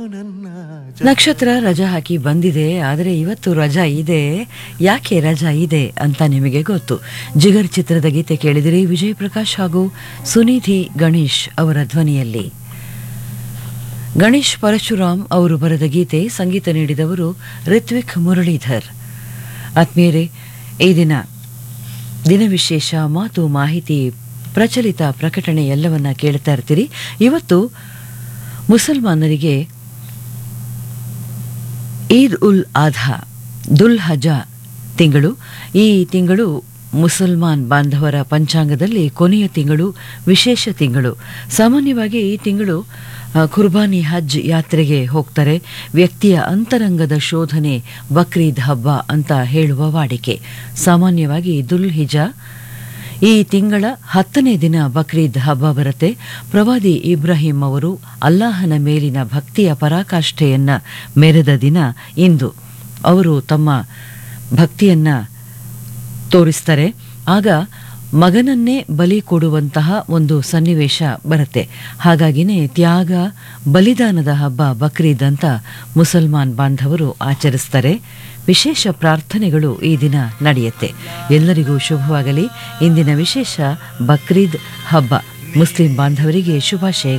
ನನ್ನ ನಕ್ಷತ್ರ ರಜಾ ಹಾಕಿ ಬಂದಿದೆ ಆದರೆ ಇವತ್ತು ರಜಾ ಇದೆ ಯಾಕೆ ರಜಾ ಇದೆ ಅಂತ ನಿಮಗೆ ಗೊತ್ತು ಜಿಗರ್ ಚಿತ್ರದ ಗೀತೆ ಕೇಳಿದಿರಿ ವಿಜಯ್ ಪ್ರಕಾಶ್ ಹಾಗೂ ಸುನಿಧಿ ಗಣೇಶ್ ಅವರ ಧ್ವನಿಯಲ್ಲಿ ಗಣೇಶ್ ಪರಶುರಾಮ್ ಅವರು ಬರೆದ ಗೀತೆ ಸಂಗೀತ ನೀಡಿದವರು ರಿತ್ವಿಕ್ ಮುರಳೀಧರ್ ಆತ್ಮೀಯರೇ ಈ ದಿನ ದಿನ ವಿಶೇಷ ಮಾತು ಮಾಹಿತಿ ಪ್ರಚಲಿತ ಪ್ರಕಟಣೆ ಎಲ್ಲವನ್ನ ಕೇಳ್ತಾ ಇರ್ತೀರಿ ಇವತ್ತು ಮುಸಲ್ಮಾನರಿಗೆ ಈದ್ ಉಲ್ ಆಧಾ ದುಲ್ ಹಜಾ ತಿಂಗಳು ಈ ತಿಂಗಳು ಮುಸಲ್ಮಾನ್ ಬಾಂಧವರ ಪಂಚಾಂಗದಲ್ಲಿ ಕೊನೆಯ ತಿಂಗಳು ವಿಶೇಷ ತಿಂಗಳು ಸಾಮಾನ್ಯವಾಗಿ ಈ ತಿಂಗಳು ಆ, ಕುರ್ಬಾನಿ ಹಜ್ ಯಾತ್ರೆಗೆ ಹೋಗ್ತಾರೆ ವ್ಯಕ್ತಿಯ ಅಂತರಂಗದ ಶೋಧನೆ ಬಕ್ರೀದ್ ಹಬ್ಬ ಅಂತ ಹೇಳುವ ವಾಡಿಕೆ ಸಾಮಾನ್ಯವಾಗಿ ದುಲ್ ಹಿಜಾ ಈ ತಿಂಗಳ ಹತ್ತನೇ ದಿನ ಬಕ್ರೀದ್ ಹಬ್ಬ ಬರುತ್ತೆ ಪ್ರವಾದಿ ಇಬ್ರಾಹಿಂ ಅವರು ಅಲ್ಲಾಹನ ಮೇಲಿನ ಭಕ್ತಿಯ ಪರಾಕಾಷ್ಠೆಯನ್ನ ಮೆರೆದ ದಿನ ಇಂದು ಅವರು ತಮ್ಮ ಭಕ್ತಿಯನ್ನ ತೋರಿಸ್ತಾರೆ ಆಗ ಮಗನನ್ನೇ ಬಲಿ ಕೊಡುವಂತಹ ಒಂದು ಸನ್ನಿವೇಶ ಬರುತ್ತೆ ಹಾಗಾಗಿನೇ ತ್ಯಾಗ ಬಲಿದಾನದ ಹಬ್ಬ ಬಕ್ರೀದ್ ಅಂತ ಮುಸಲ್ಮಾನ್ ಬಾಂಧವರು ಆಚರಿಸ್ತಾರೆ ವಿಶೇಷ ಪ್ರಾರ್ಥನೆಗಳು ಈ ದಿನ ನಡೆಯುತ್ತೆ ಎಲ್ಲರಿಗೂ ಶುಭವಾಗಲಿ ಇಂದಿನ ವಿಶೇಷ ಬಕ್ರೀದ್ ಹಬ್ಬ ಮುಸ್ಲಿಂ ಬಾಂಧವರಿಗೆ ಶುಭಾಶಯ